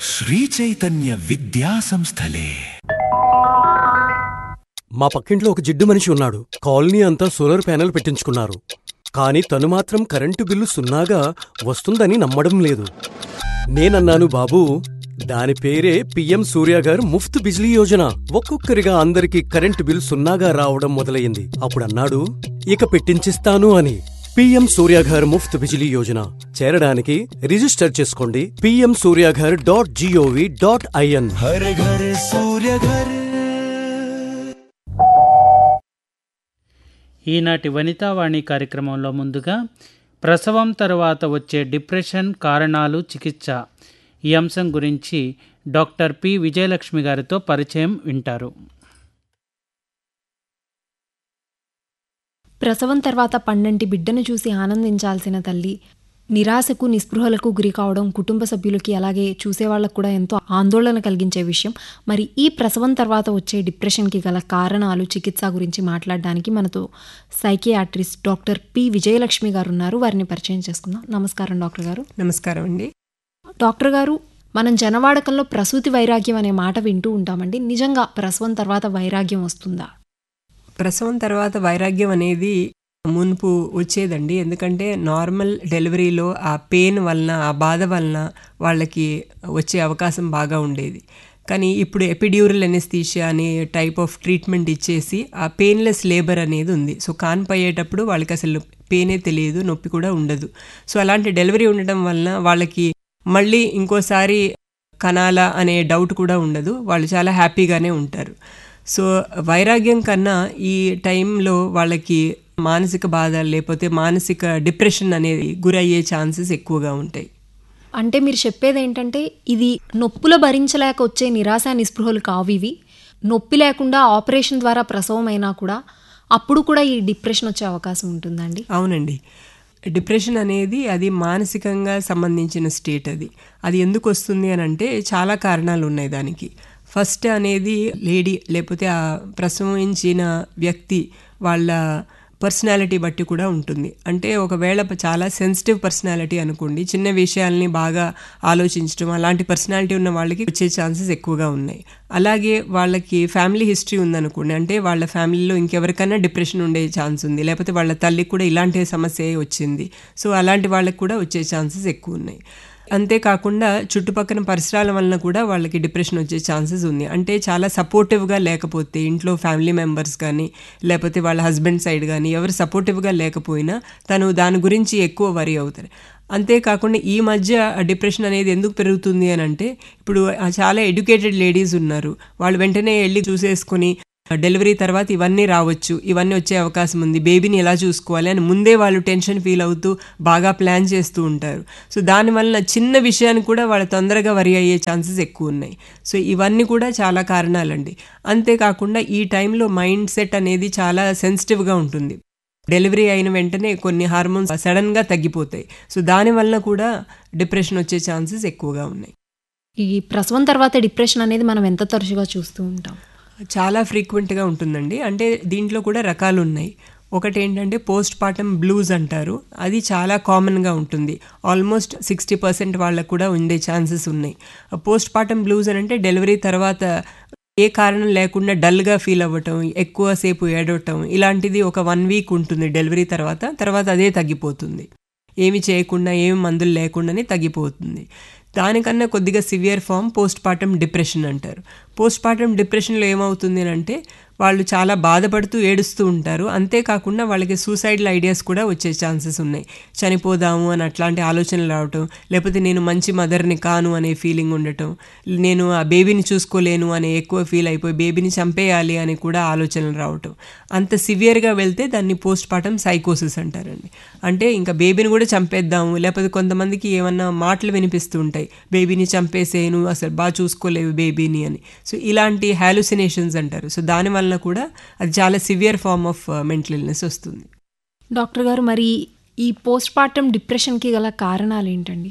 శ్రీచైతన్య విద్యా సంస్థలే మా పక్కింట్లో ఒక జిడ్డు మనిషి ఉన్నాడు కాలనీ అంతా సోలార్ ప్యానెల్ పెట్టించుకున్నారు కానీ తను మాత్రం కరెంటు బిల్లు సున్నాగా వస్తుందని నమ్మడం లేదు నేనన్నాను బాబూ దాని పేరే పిఎం సూర్య గారు ముఫ్త్ బిజ్లీ యోజన ఒక్కొక్కరిగా అందరికీ కరెంటు బిల్ సున్నాగా రావడం మొదలయ్యింది అప్పుడు అన్నాడు ఇక పెట్టించిస్తాను అని పిఎం సూర్య గారు ముఫ్త్ బిజిలీ యోజన చేరడానికి రిజిస్టర్ చేసుకోండి పిఎం సూర్య గారు dot gov dot in Har Ghar Surya Ghar ఈనాటి వనితావాణి కార్యక్రమంలో ముందుగా ప్రసవం తర్వాత వచ్చే డిప్రెషన్ కారణాలు చికిత్స ఈ అంశం గురించి డాక్టర్ పి విజయలక్ష్మి గారితో పరిచయం వింటారు ప్రసవం తర్వాత పండంటి బిడ్డను చూసి ఆనందించాల్సిన తల్లి నిరాశకు నిస్పృహలకు గురి కావడం కుటుంబ సభ్యులకి అలాగే చూసేవాళ్ళకు కూడా ఎంతో ఆందోళన కలిగించే విషయం మరి ఈ ప్రసవం తర్వాత వచ్చే డిప్రెషన్కి గల కారణాలు చికిత్స గురించి మాట్లాడడానికి మనతో సైకియాట్రిస్ట్ డాక్టర్ పి విజయలక్ష్మి గారు ఉన్నారు వారిని పరిచయం చేసుకుందాం నమస్కారం డాక్టర్ గారు నమస్కారం అండి డాక్టర్ గారు మనం జనవాడకంలో ప్రసూతి వైరాగ్యం అనే మాట వింటూ ఉంటామండి నిజంగా ప్రసవం తర్వాత వైరాగ్యం వస్తుందా ప్రసవం తర్వాత వైరాగ్యం అనేది మున్పు వచ్చేదండి ఎందుకంటే నార్మల్ డెలివరీలో ఆ పెయిన్ వలన ఆ బాధ వలన వాళ్ళకి వచ్చే అవకాశం బాగా ఉండేది కానీ ఇప్పుడు ఎపిడ్యూరల్ ఎనెస్థీషియా అనే టైప్ ఆఫ్ ట్రీట్మెంట్ ఇచ్చేసి ఆ పెయిన్లెస్ లేబర్ అనేది ఉంది సో కాన్పు అయ్యేటప్పుడు వాళ్ళకి అసలు పెయినే తెలియదు నొప్పి కూడా ఉండదు సో అలాంటి డెలివరీ ఉండటం వలన వాళ్ళకి మళ్ళీ ఇంకోసారి కనాలా అనే డౌట్ కూడా ఉండదు వాళ్ళు చాలా హ్యాపీగానే ఉంటారు సో వైరాగ్యం కన్నా ఈ టైంలో వాళ్ళకి మానసిక బాధ లేకపోతే మానసిక డిప్రెషన్ అనేది గురయ్యే ఛాన్సెస్ ఎక్కువగా ఉంటాయి అంటే మీరు చెప్పేది ఏంటంటే ఇది నొప్పులు భరించలేక వచ్చే నిరాశ నిస్పృహలు కావు ఇవి నొప్పి లేకుండా ఆపరేషన్ ద్వారా ప్రసవం అయినా కూడా అప్పుడు కూడా ఈ డిప్రెషన్ వచ్చే అవకాశం ఉంటుందండి అవునండి డిప్రెషన్ అనేది అది మానసికంగా సంబంధించిన స్టేట్ అది అది ఎందుకు వస్తుంది అని అంటే చాలా కారణాలు ఉన్నాయి దానికి ఫస్ట్ అనేది లేడీ లేకపోతే ఆ ప్రసవించిన వ్యక్తి వాళ్ళ పర్సనాలిటీ బట్టి కూడా ఉంటుంది అంటే ఒకవేళ చాలా సెన్సిటివ్ పర్సనాలిటీ అనుకోండి చిన్న విషయాల్ని బాగా ఆలోచించడం అలాంటి పర్సనాలిటీ ఉన్న వాళ్ళకి వచ్చే ఛాన్సెస్ ఎక్కువగా ఉన్నాయి అలాగే వాళ్ళకి ఫ్యామిలీ హిస్టరీ ఉందనుకోండి అంటే వాళ్ళ ఫ్యామిలీలో ఇంకెవరికైనా డిప్రెషన్ ఉండే ఛాన్స్ ఉంది లేకపోతే వాళ్ళ తల్లికి కూడా ఇలాంటి సమస్య వచ్చింది సో అలాంటి వాళ్ళకి కూడా వచ్చే ఛాన్సెస్ ఎక్కువ ఉన్నాయి అంతేకాకుండా చుట్టుపక్కల పరిసరాల వలన కూడా వాళ్ళకి డిప్రెషన్ వచ్చే ఛాన్సెస్ ఉంది అంటే చాలా సపోర్టివ్గా లేకపోతే ఇంట్లో ఫ్యామిలీ మెంబర్స్ కానీ లేకపోతే వాళ్ళ హస్బెండ్ సైడ్ కానీ ఎవరు సపోర్టివ్గా లేకపోయినా తను దాని గురించి ఎక్కువ వరి అవుతారు అంతేకాకుండా ఈ మధ్య డిప్రెషన్ అనేది ఎందుకు పెరుగుతుంది అని అంటే ఇప్పుడు చాలా ఎడ్యుకేటెడ్ లేడీస్ ఉన్నారు వాళ్ళు వెంటనే వెళ్ళి చూసేసుకొని డెలివరీ తర్వాత ఇవన్నీ రావచ్చు ఇవన్నీ వచ్చే అవకాశం ఉంది బేబీని ఎలా చూసుకోవాలి అని ముందే వాళ్ళు టెన్షన్ ఫీల్ అవుతూ బాగా ప్లాన్ చేస్తూ ఉంటారు సో దానివల్ల చిన్న విషయానికి కూడా వాళ్ళు తొందరగా వరి అయ్యే ఛాన్సెస్ ఎక్కువ ఉన్నాయి సో ఇవన్నీ కూడా చాలా కారణాలండి అంతేకాకుండా ఈ టైంలో మైండ్ సెట్ అనేది చాలా సెన్సిటివ్గా ఉంటుంది డెలివరీ అయిన వెంటనే కొన్ని హార్మోన్స్ సడన్గా తగ్గిపోతాయి సో దానివల్ల కూడా డిప్రెషన్ వచ్చే ఛాన్సెస్ ఎక్కువగా ఉన్నాయి ఈ ప్రసవం తర్వాత డిప్రెషన్ అనేది మనం ఎంత తరచుగా చూస్తూ ఉంటాం చాలా ఫ్రీక్వెంట్గా ఉంటుందండి అంటే దీంట్లో కూడా రకాలు ఉన్నాయి ఒకటి ఏంటంటే పోస్ట్ పార్టమ్ బ్లూస్ అంటారు అది చాలా కామన్గా ఉంటుంది ఆల్మోస్ట్ సిక్స్టీ పర్సెంట్ వాళ్ళకు కూడా ఉండే ఛాన్సెస్ ఉన్నాయి పోస్ట్ పార్టమ్ బ్లూస్ అని అంటే డెలివరీ తర్వాత ఏ కారణం లేకుండా డల్గా ఫీల్ అవ్వటం ఎక్కువసేపు ఏడవటం ఇలాంటిది ఒక వన్ వీక్ ఉంటుంది డెలివరీ తర్వాత తర్వాత అదే తగ్గిపోతుంది ఏమి చేయకుండా ఏమి మందులు లేకుండానే తగ్గిపోతుంది దానికన్నా కొద్దిగా severe form post partum depression అంటారు పోస్ట్ పార్టమ్ డిప్రెషన్లో ఏమవుతుంది అంటే వాళ్ళు చాలా బాధపడుతూ ఏడుస్తూ ఉంటారు అంతేకాకుండా వాళ్ళకి సూసైడల్ ఐడియాస్ కూడా వచ్చే ఛాన్సెస్ ఉన్నాయి చనిపోదాము అని అట్లాంటి ఆలోచనలు రావటం లేకపోతే నేను మంచి మదర్ని కాను అనే ఫీలింగ్ ఉండటం నేను ఆ బేబీని చూసుకోలేను అనే ఎక్కువ ఫీల్ అయిపోయి బేబీని చంపేయాలి అని కూడా ఆలోచనలు రావటం అంత సివియర్గా వెళ్తే దాన్ని పోస్ట్ పార్టమ్ సైకోసిస్ అంటారండి అంటే ఇంకా బేబీని కూడా చంపేద్దాము లేకపోతే కొంతమందికి ఏమన్నా మాటలు వినిపిస్తూ ఉంటాయి బేబీని చంపేసేను అసలు బాగా చూసుకోలేవు బేబీని అని సో ఇలాంటి హాలుసినేషన్స్ అంటారు సో దానివల్ల కూడా అది చాలా severe form of mental illness వస్తుంది డాక్టర్ గారు మరి ఈ పోస్ట్ పార్టమ్ డిప్రెషన్కి గల కారణాలు ఏంటండి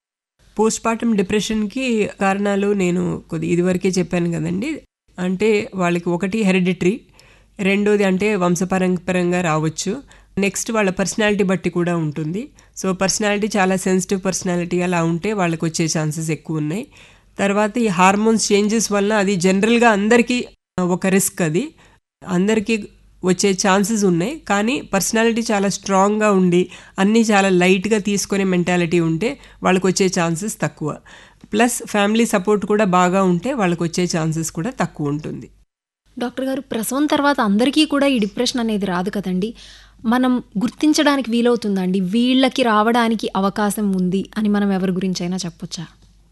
పోస్ట్ పార్టమ్ డిప్రెషన్కి కారణాలు నేను కొద్ది ఇదివరకే చెప్పాను కదండి అంటే వాళ్ళకి ఒకటి హెరిడిటరీ రెండోది అంటే వంశపరంపరంగా రావచ్చు నెక్స్ట్ వాళ్ళ పర్సనాలిటీ బట్టి కూడా ఉంటుంది సో పర్సనాలిటీ చాలా సెన్సిటివ్ పర్సనాలిటీ అలా ఉంటే వాళ్ళకి వచ్చే ఛాన్సెస్ ఎక్కువ ఉన్నాయి తర్వాత ఈ హార్మోన్స్ చేంజెస్ వలన అది జనరల్గా అందరికీ ఒక రిస్క్ అది అందరికీ వచ్చే ఛాన్సెస్ ఉన్నాయి కానీ పర్సనాలిటీ చాలా స్ట్రాంగ్గా ఉండి అన్నీ చాలా లైట్గా తీసుకునే మెంటాలిటీ ఉంటే వాళ్ళకి వచ్చే ఛాన్సెస్ తక్కువ ప్లస్ ఫ్యామిలీ సపోర్ట్ కూడా బాగా ఉంటే వాళ్ళకి వచ్చే ఛాన్సెస్ కూడా తక్కువ ఉంటుంది డాక్టర్ గారు ప్రసవం తర్వాత అందరికీ కూడా ఈ డిప్రెషన్ అనేది రాదు కదండి మనం గుర్తించడానికి వీలవుతుందండి వీళ్ళకి రావడానికి అవకాశం ఉంది అని మనం ఎవరి గురించి అయినా చెప్పొచ్చా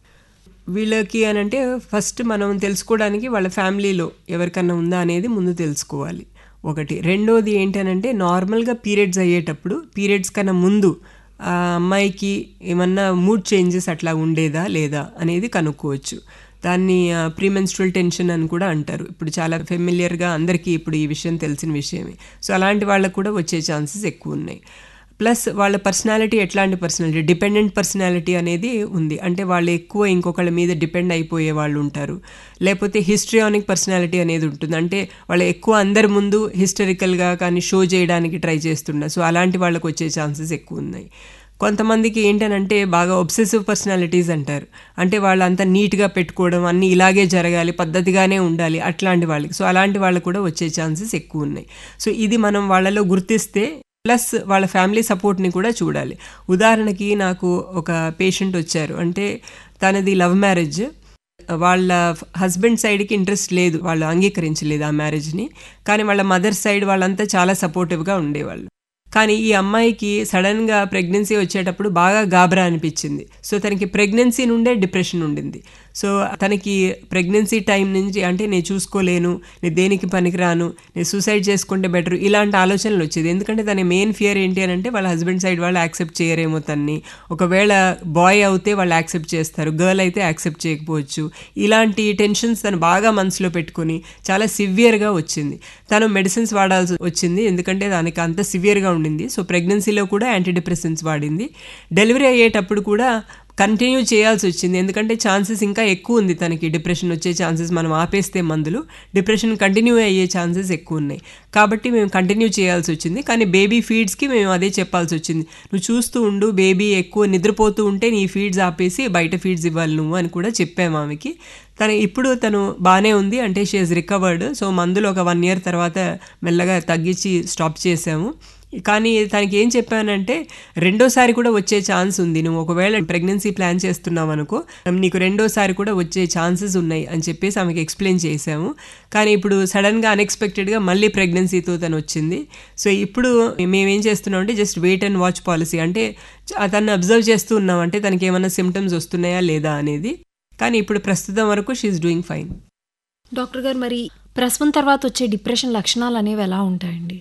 వీళ్ళకి అని అంటే ఫస్ట్ మనం తెలుసుకోవడానికి వాళ్ళ ఫ్యామిలీలో ఎవరికన్నా ఉందా అనేది ముందు తెలుసుకోవాలి ఒకటి రెండోది ఏంటనంటే నార్మల్గా పీరియడ్స్ అయ్యేటప్పుడు పీరియడ్స్ కన్నా ముందు ఆ అమ్మాయికి ఏమన్నా మూడ్ చేంజెస్ అట్లా ఉండేదా లేదా అనేది కనుక్కోవచ్చు దాన్ని ప్రీమెన్స్ట్రల్ టెన్షన్ అని కూడా అంటారు ఇప్పుడు చాలా ఫెమిలియర్గా అందరికీ ఇప్పుడు ఈ విషయం తెలిసిన విషయమే సో అలాంటి వాళ్ళకు కూడా వచ్చే ఛాన్సెస్ ఎక్కువ ఉన్నాయి ప్లస్ వాళ్ళ పర్సనాలిటీ ఎట్లాంటి పర్సనాలిటీ డిపెండెంట్ పర్సనాలిటీ అనేది ఉంది అంటే వాళ్ళు ఎక్కువ ఇంకొకళ్ళ మీద డిపెండ్ అయిపోయే వాళ్ళు ఉంటారు లేకపోతే హిస్ట్రియానిక్ పర్సనాలిటీ అనేది ఉంటుంది అంటే వాళ్ళు ఎక్కువ అందరి ముందు హిస్టరికల్గా కానీ షో చేయడానికి ట్రై చేస్తున్నారు సో అలాంటి వాళ్ళకి వచ్చే ఛాన్సెస్ ఎక్కువ ఉన్నాయి కొంతమందికి ఏంటనంటే బాగా ఒబ్సెసివ్ పర్సనాలిటీస్ అంటారు అంటే వాళ్ళంతా నీట్గా పెట్టుకోవడం అన్నీ ఇలాగే జరగాలి పద్ధతిగానే ఉండాలి అట్లాంటి వాళ్ళకి సో అలాంటి వాళ్ళకు కూడా వచ్చే ఛాన్సెస్ ఎక్కువ ఉన్నాయి సో ఇది మనం వాళ్ళలో గుర్తిస్తే ప్లస్ వాళ్ళ ఫ్యామిలీ సపోర్ట్ని కూడా చూడాలి ఉదాహరణకి నాకు ఒక పేషెంట్ వచ్చారు అంటే తనది లవ్ మ్యారేజ్ వాళ్ళ హస్బెండ్ సైడ్కి ఇంట్రెస్ట్ లేదు వాళ్ళు అంగీకరించలేదు ఆ మ్యారేజ్ని కానీ వాళ్ళ మదర్ సైడ్ వాళ్ళంతా చాలా సపోర్టివ్గా ఉండేవాళ్ళు కానీ ఈ అమ్మాయికి సడన్గా ప్రెగ్నెన్సీ వచ్చేటప్పుడు బాగా గాబరా అనిపించింది సో తనకి ప్రెగ్నెన్సీ నుండే డిప్రెషన్ ఉండింది సో తనకి ప్రెగ్నెన్సీ టైం నుంచి అంటే నేను చూసుకోలేను నేను దేనికి పనికిరాను నేను సూసైడ్ చేసుకుంటే బెటర్ ఇలాంటి ఆలోచనలు వచ్చేది ఎందుకంటే తన మెయిన్ ఫియర్ ఏంటి అని అంటే వాళ్ళ హస్బెండ్ సైడ్ వాళ్ళు యాక్సెప్ట్ చేయరేమో తన్ని ఒకవేళ బాయ్ అవుతే వాళ్ళు యాక్సెప్ట్ చేస్తారు గర్ల్ అయితే యాక్సెప్ట్ చేయకపోవచ్చు ఇలాంటి టెన్షన్స్ తను బాగా మనసులో పెట్టుకుని చాలా సివియర్గా వచ్చింది తను మెడిసిన్స్ వాడాల్సి వచ్చింది ఎందుకంటే దానికి అంత సివియర్గా ఉండింది సో ప్రెగ్నెన్సీలో కూడా యాంటీ డిప్రెసెన్స్ వాడింది డెలివరీ అయ్యేటప్పుడు కూడా కంటిన్యూ చేయాల్సి వచ్చింది ఎందుకంటే ఛాన్సెస్ ఇంకా ఎక్కువ ఉంది తనకి డిప్రెషన్ వచ్చే ఛాన్సెస్ మనం ఆపేస్తే మందులు డిప్రెషన్ కంటిన్యూ అయ్యే ఛాన్సెస్ ఎక్కువ ఉన్నాయి కాబట్టి మేము కంటిన్యూ చేయాల్సి వచ్చింది కానీ బేబీ ఫీడ్స్కి మేము అదే చెప్పాల్సి వచ్చింది నువ్వు చూస్తూ ఉండు బేబీ ఎక్కువ నిద్రపోతూ ఉంటే నీ ఫీడ్స్ ఆపేసి బయట ఫీడ్స్ ఇవ్వాలి నువ్వు అని కూడా చెప్పాము ఆమెకి తను ఇప్పుడు తను బాగానే ఉంది అంటే షీ హెస్ రికవర్డ్ సో మందులు ఒక వన్ ఇయర్ తర్వాత మెల్లగా తగ్గించి స్టాప్ చేసాము కానీ తనకి ఏం చెప్పానంటే రెండోసారి కూడా వచ్చే ఛాన్స్ ఉంది నువ్వు ఒకవేళ ప్రెగ్నెన్సీ ప్లాన్ చేస్తున్నావు అనుకో నీకు రెండోసారి కూడా వచ్చే ఛాన్సెస్ ఉన్నాయి అని చెప్పేసి ఆమెకి ఎక్స్ప్లెయిన్ చేశాము కానీ ఇప్పుడు సడన్గా అన్ఎక్స్పెక్టెడ్గా మళ్ళీ ప్రెగ్నెన్సీతో తను వచ్చింది సో ఇప్పుడు మేమేం చేస్తున్నాం అంటే just wait and watch policy అంటే తను అబ్జర్వ్ చేస్తూ ఉన్నాం అంటే తనకి ఏమైనా సిమ్టమ్స్ వస్తున్నాయా లేదా అనేది కానీ ఇప్పుడు ప్రస్తుతం వరకు షీఈస్ డూయింగ్ ఫైన్ డాక్టర్ గారు మరి ప్రసవం తర్వాత వచ్చే డిప్రెషన్ లక్షణాలు అనేవి ఎలా ఉంటాయండి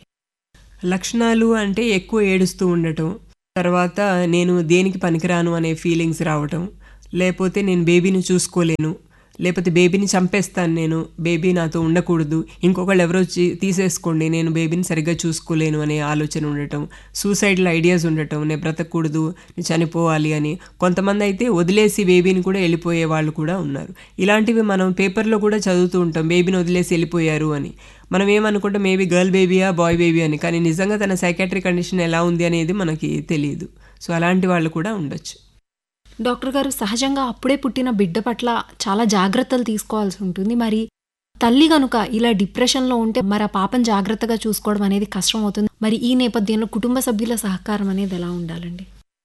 లక్షణాలు అంటే ఎక్కువ ఏడుస్తూ ఉండటం తర్వాత నేను దేనికి పనికిరాను అనే ఫీలింగ్స్ రావటం లేకపోతే నేను బేబీని చూసుకోలేను లేకపోతే బేబీని చంపేస్తాను నేను బేబీ నాతో ఉండకూడదు ఇంకొకళ్ళు ఎవరో చీ- తీసేసుకోండి నేను బేబీని సరిగ్గా చూసుకోలేను అనే ఆలోచన ఉండటం సూసైడల్ ఐడియాస్ ఉండటం నేను బ్రతకూడదు నేను చనిపోవాలి అని కొంతమంది అయితే వదిలేసి బేబీని కూడా వెళ్ళిపోయే వాళ్ళు కూడా ఉన్నారు ఇలాంటివి మనం పేపర్లో కూడా చదువుతూ ఉంటాం బేబీని వదిలేసి వెళ్ళిపోయారు అని మనం ఏమనుకుంటాం మేబీ గర్ల్ బేబీయా బాయ్ బేబీ అని కానీ నిజంగా తన సైకాట్రిక్ కండిషన్ ఎలా ఉంది అనేది మనకి తెలియదు సో అలాంటి వాళ్ళు కూడా ఉండొచ్చు డాక్టర్ గారు సహజంగా అప్పుడే పుట్టిన బిడ్డ పట్ల చాలా జాగ్రత్తలు తీసుకోవాల్సి ఉంటుంది మరి తల్లి గనుక ఇలా డిప్రెషన్లో ఉంటే మరి ఆ పాపం జాగ్రత్తగా చూసుకోవడం అనేది కష్టం అవుతుంది మరి ఈ నేపథ్యంలో కుటుంబ సభ్యుల సహకారం అనేది ఎలా ఉండాలండి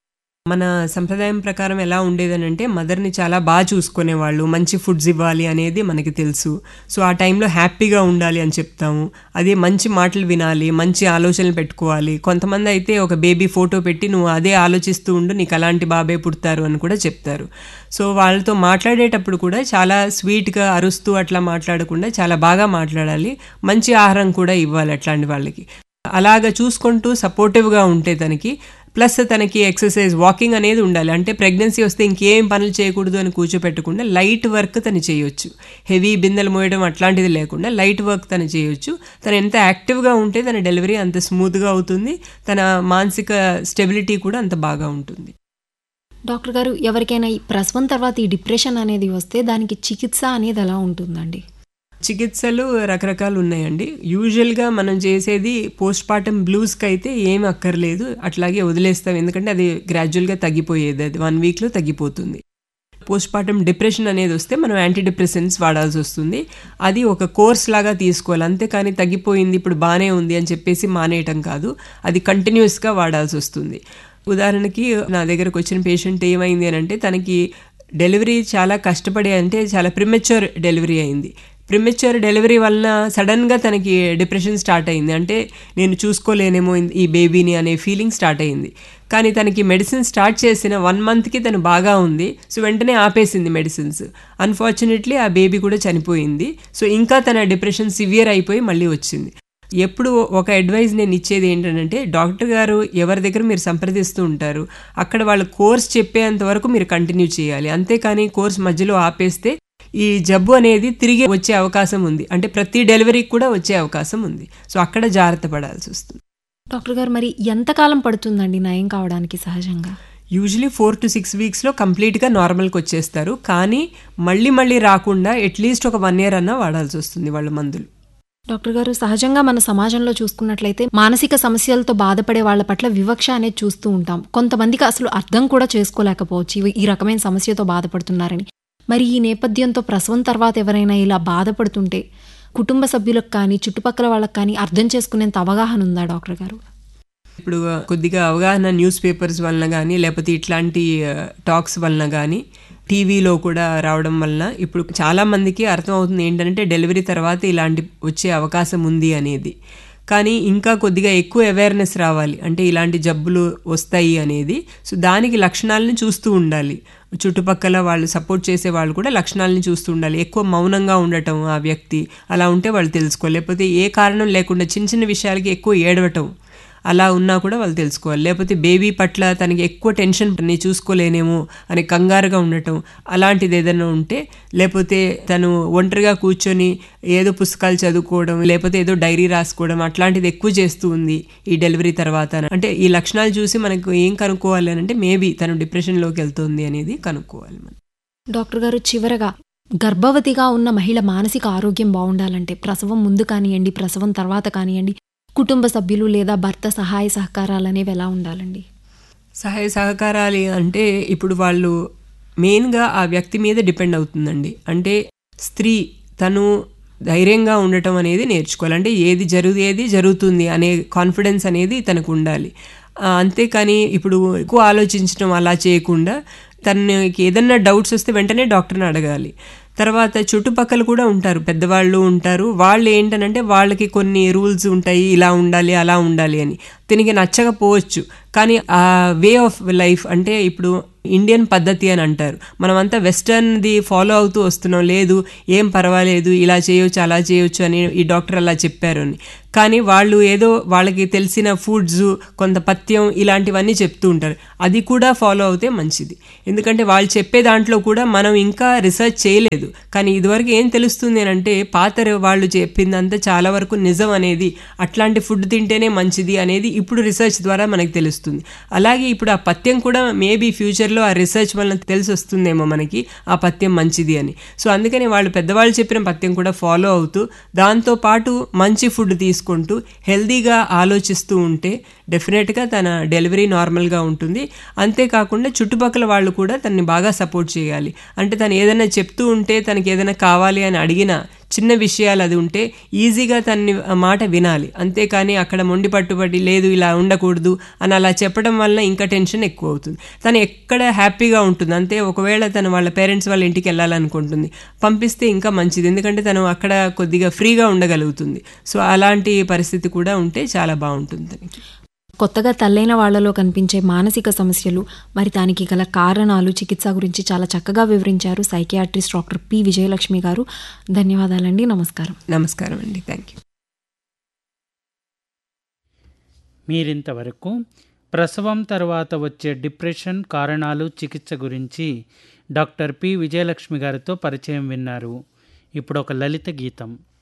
మన సంప్రదాయం ప్రకారం ఎలా ఉండేదనంటే మదర్ని చాలా బాగా చూసుకునేవాళ్ళు మంచి ఫుడ్స్ ఇవ్వాలి అనేది మనకి తెలుసు సో ఆ టైంలో హ్యాపీగా ఉండాలి అని చెప్తాము అదే మంచి మాటలు వినాలి మంచి ఆలోచనలు పెట్టుకోవాలి కొంతమంది అయితే ఒక బేబీ ఫోటో పెట్టి నువ్వు అదే ఆలోచిస్తూ ఉండు నీకు అలాంటి బాబే పుడతారు అని కూడా చెప్తారు సో వాళ్ళతో మాట్లాడేటప్పుడు కూడా చాలా స్వీట్గా అరుస్తూ అట్లా మాట్లాడకుండా చాలా బాగా మాట్లాడాలి మంచి ఆహారం కూడా ఇవ్వాలి అట్లాంటి వాళ్ళకి అలాగ చూసుకుంటూ సపోర్టివ్గా ఉంటే తనకి ప్లస్ తనకి ఎక్సర్సైజ్ వాకింగ్ అనేది ఉండాలి అంటే ప్రెగ్నెన్సీ వస్తే ఇంకేం పనులు చేయకూడదు అని కూర్చోపెట్టకుండా లైట్ వర్క్ తను చేయొచ్చు హెవీ బిందెలు మోయడం అట్లాంటిది లేకుండా లైట్ వర్క్ తను చేయొచ్చు తను ఎంత యాక్టివ్గా ఉంటే తన డెలివరీ అంత స్మూత్గా అవుతుంది తన మానసిక స్టెబిలిటీ కూడా అంత బాగా ఉంటుంది డాక్టర్ గారు ఎవరికైనా ఈ ప్రసవం తర్వాత ఈ డిప్రెషన్ అనేది వస్తే దానికి చికిత్స అనేది ఎలా ఉంటుందండి చికిత్సలు రకరకాలు ఉన్నాయండి యూజువల్గా మనం చేసేది పోస్ట్ పార్టమ్ బ్లూస్కి అయితే ఏం అక్కర్లేదు అట్లాగే వదిలేస్తాం ఎందుకంటే అది గ్రాడ్యువల్గా తగ్గిపోయేది అది వన్ వీక్లో తగ్గిపోతుంది పోస్ట్ పార్టమ్ డిప్రెషన్ అనేది వస్తే మనం యాంటీ డిప్రెసెంట్స్ వాడాల్సి వస్తుంది అది ఒక కోర్స్ లాగా తీసుకోవాలి అంతేకాని తగ్గిపోయింది ఇప్పుడు బాగానే ఉంది అని చెప్పేసి మానేయటం కాదు అది కంటిన్యూస్గా వాడాల్సి వస్తుంది ఉదాహరణకి నా దగ్గరకు వచ్చిన పేషెంట్ ఏమైంది అని అంటే తనకి డెలివరీ చాలా కష్టపడి అంటే చాలా ప్రిమెచ్యూర్ డెలివరీ అయింది ప్రిమెచ్యూర్ డెలివరీ వలన సడన్గా తనకి డిప్రెషన్ స్టార్ట్ అయింది అంటే నేను చూసుకోలేనేమో ఈ బేబీని అనే ఫీలింగ్ స్టార్ట్ అయింది కానీ తనకి మెడిసిన్ స్టార్ట్ చేసిన వన్ మంత్కి తను బాగా ఉంది సో వెంటనే ఆపేసింది మెడిసిన్స్ అన్ఫార్చునేట్లీ ఆ బేబీ కూడా చనిపోయింది సో ఇంకా తన డిప్రెషన్ సివియర్ అయిపోయి మళ్ళీ వచ్చింది ఎప్పుడు ఒక అడ్వైజ్ నేను ఇచ్చేది ఏంటంటే డాక్టర్ గారు ఎవరి దగ్గర మీరు సంప్రదిస్తూ ఉంటారు అక్కడ వాళ్ళు కోర్స్ చెప్పేంత వరకు మీరు కంటిన్యూ చేయాలి అంతేకాని కోర్స్ మధ్యలో ఆపేస్తే ఈ జబ్బు అనేది తిరిగి వచ్చే అవకాశం ఉంది అంటే ప్రతి డెలివరీకి కూడా వచ్చే అవకాశం ఉంది సో అక్కడ జాగ్రత్త పడాల్సి వస్తుంది డాక్టర్ గారు మరి ఎంతకాలం పడుతుందండి నయం కావడానికి సహజంగా యూజువలీ ఫోర్ టు సిక్స్ వీక్స్లో కంప్లీట్గా నార్మల్కి వచ్చేస్తారు కానీ మళ్ళీ మళ్ళీ రాకుండా అట్లీస్ట్ ఒక వన్ ఇయర్ అన్నా వాడాల్సి వస్తుంది వాళ్ళ మందులు డాక్టర్ గారు సహజంగా మన సమాజంలో చూసుకున్నట్లయితే మానసిక సమస్యలతో బాధపడే వాళ్ళ పట్ల వివక్ష అనేది చూస్తూ ఉంటాం కొంతమందికి అసలు అర్థం కూడా చేసుకోలేకపోవచ్చు ఇవి- ఈ రకమైన సమస్యతో బాధపడుతున్నారని మరి ఈ నేపథ్యంతో ప్రసవం తర్వాత ఎవరైనా ఇలా బాధపడుతుంటే కుటుంబ సభ్యులకు కానీ చుట్టుపక్కల వాళ్ళకి కానీ అర్థం చేసుకునేంత అవగాహన ఉందా డాక్టర్ గారు ఇప్పుడు కొద్దిగా అవగాహన న్యూస్ పేపర్స్ వలన కానీ లేకపోతే ఇట్లాంటి టాక్స్ వలన కానీ టీవీలో కూడా రావడం వలన ఇప్పుడు చాలా మందికి అర్థమవుతుంది ఏంటంటే డెలివరీ తర్వాత ఇలాంటి వచ్చే అవకాశం ఉంది అనేది కానీ ఇంకా కొద్దిగా ఎక్కువ అవేర్నెస్ రావాలి అంటే ఇలాంటి జబ్బులు వస్తాయి అనేది సో దానికి లక్షణాలను చూస్తూ ఉండాలి చుట్టుపక్కల వాళ్ళు సపోర్ట్ చేసే వాళ్ళు కూడా లక్షణాలను చూస్తూ ఉండాలి ఎక్కువ మౌనంగా ఉండటం ఆ వ్యక్తి అలా ఉంటే వాళ్ళు తెలుసుకోవాలి లేకపోతే ఏ కారణం లేకుండా చిన్న చిన్న విషయాలకి ఎక్కువ ఏడవటం అలా ఉన్నా కూడా వాళ్ళు తెలుసుకోవాలి లేకపోతే బేబీ పట్ల తనకి ఎక్కువ టెన్షన్ నేను చూసుకోలేనేమో అని కంగారుగా ఉండటం అలాంటిది ఏదైనా ఉంటే లేకపోతే తను ఒంటరిగా కూర్చొని ఏదో పుస్తకాలు చదువుకోవడం లేకపోతే ఏదో డైరీ రాసుకోవడం అట్లాంటిది ఎక్కువ చేస్తూ ఉంది ఈ డెలివరీ తర్వాత అంటే ఈ లక్షణాలు చూసి మనకు ఏం కనుక్కోవాలి అని అంటే మేబీ తను డిప్రెషన్లోకి వెళ్తుంది అనేది కనుక్కోవాలి మనం డాక్టర్ గారు చివరగా గర్భవతిగా ఉన్న మహిళ మానసిక ఆరోగ్యం బాగుండాలంటే ప్రసవం ముందు కానివ్వండి ప్రసవం తర్వాత కానివ్వండి కుటుంబ సభ్యులు లేదా భర్త సహాయ సహకారాలు అనేవి ఎలా ఉండాలండి సహాయ సహకారాలు అంటే ఇప్పుడు వాళ్ళు మెయిన్గా ఆ వ్యక్తి మీద డిపెండ్ అవుతుందండి అంటే స్త్రీ తను ధైర్యంగా ఉండటం అనేది నేర్చుకోవాలి అంటే ఏది జరుగుతుంది జరుగుతుంది అనే కాన్ఫిడెన్స్ అనేది తనకు ఉండాలి ఆ, అంతేకాని ఇప్పుడు ఎక్కువ ఆలోచించడం అలా చేయకుండా తనకి ఏదన్నా డౌట్స్ వస్తే వెంటనే డాక్టర్ని అడగాలి తర్వాత చుట్టుపక్కల కూడా ఉంటారు పెద్దవాళ్ళు ఉంటారు వాళ్ళు ఏంటనంటే వాళ్ళకి కొన్ని రూల్స్ ఉంటాయి ఇలా ఉండాలి అలా ఉండాలి అని దీనికి నచ్చకపోవచ్చు కానీ ఆ వే ఆఫ్ లైఫ్ అంటే ఇప్పుడు ఇండియన్ పద్ధతి అని అంటారు మనమంతా వెస్టర్న్ది ఫాలో అవుతూ వస్తున్నాం లేదు ఏం పర్వాలేదు ఇలా చేయొచ్చు అలా చేయొచ్చు అని ఈ డాక్టర్ అలా చెప్పారు అని కానీ వాళ్ళు ఏదో వాళ్ళకి తెలిసిన ఫుడ్స్ కొంత పథ్యం ఇలాంటివన్నీ చెప్తూ ఉంటారు అది కూడా ఫాలో అవుతే మంచిది ఎందుకంటే వాళ్ళు చెప్పే దాంట్లో కూడా మనం ఇంకా రీసెర్చ్ చేయలేదు కానీ ఇదివరకు ఏం తెలుస్తుంది అని అంటే పాత వాళ్ళు చెప్పిందంతా చాలా వరకు నిజం అనేది అట్లాంటి ఫుడ్ తింటేనే మంచిది అనేది ఇప్పుడు రీసెర్చ్ ద్వారా మనకి తెలుస్తుంది అలాగే ఇప్పుడు ఆ పథ్యం కూడా మేబీ ఫ్యూచర్లో ఆ రీసెర్చ్ వలన తెలిసి వస్తుందేమో మనకి ఆ పథ్యం మంచిది అని సో అందుకని వాళ్ళు పెద్దవాళ్ళు చెప్పిన పథ్యం కూడా ఫాలో అవుతూ దాంతో పాటు మంచి ఫుడ్ తీసుకుంటూ హెల్దీగా ఆలోచిస్తూ ఉంటే డెఫినెట్గా తన డెలివరీ నార్మల్గా ఉంటుంది అంతేకాకుండా చుట్టుపక్కల వాళ్ళు కూడా తనని బాగా సపోర్ట్ చేయాలి అంటే తను ఏదైనా చెప్తూ ఉంటే తనకి ఏదైనా కావాలి అని అడిగినా చిన్న విషయాలు అది ఉంటే ఈజీగా తన్ని ఆ మాట వినాలి అంతేకాని అక్కడ మొండి పట్టుబడి లేదు ఇలా ఉండకూడదు అని అలా చెప్పడం వల్ల ఇంకా టెన్షన్ ఎక్కువ అవుతుంది తను ఎక్కడ హ్యాపీగా ఉంటుంది అంతే ఒకవేళ తను వాళ్ళ పేరెంట్స్ వాళ్ళ ఇంటికి వెళ్ళాలనుకుంటుంది పంపిస్తే ఇంకా మంచిది ఎందుకంటే తను అక్కడ కొద్దిగా ఫ్రీగా ఉండగలుగుతుంది సో అలాంటి పరిస్థితి కూడా ఉంటే చాలా బాగుంటుంది తనకి కొత్తగా తల్లైన వాళ్లలో కనిపించే మానసిక సమస్యలు మరి దానికి గల కారణాలు చికిత్స గురించి చాలా చక్కగా వివరించారు సైకియాట్రిస్ట్ డాక్టర్ పి విజయలక్ష్మి గారు ధన్యవాదాలండి నమస్కారం నమస్కారం అండి థ్యాంక్ యూ మీరింతవరకు ప్రసవం తర్వాత వచ్చే డిప్రెషన్ కారణాలు చికిత్స గురించి డాక్టర్ పి విజయలక్ష్మి గారితో పరిచయం విన్నారు ఇప్పుడు ఒక లలిత గీతం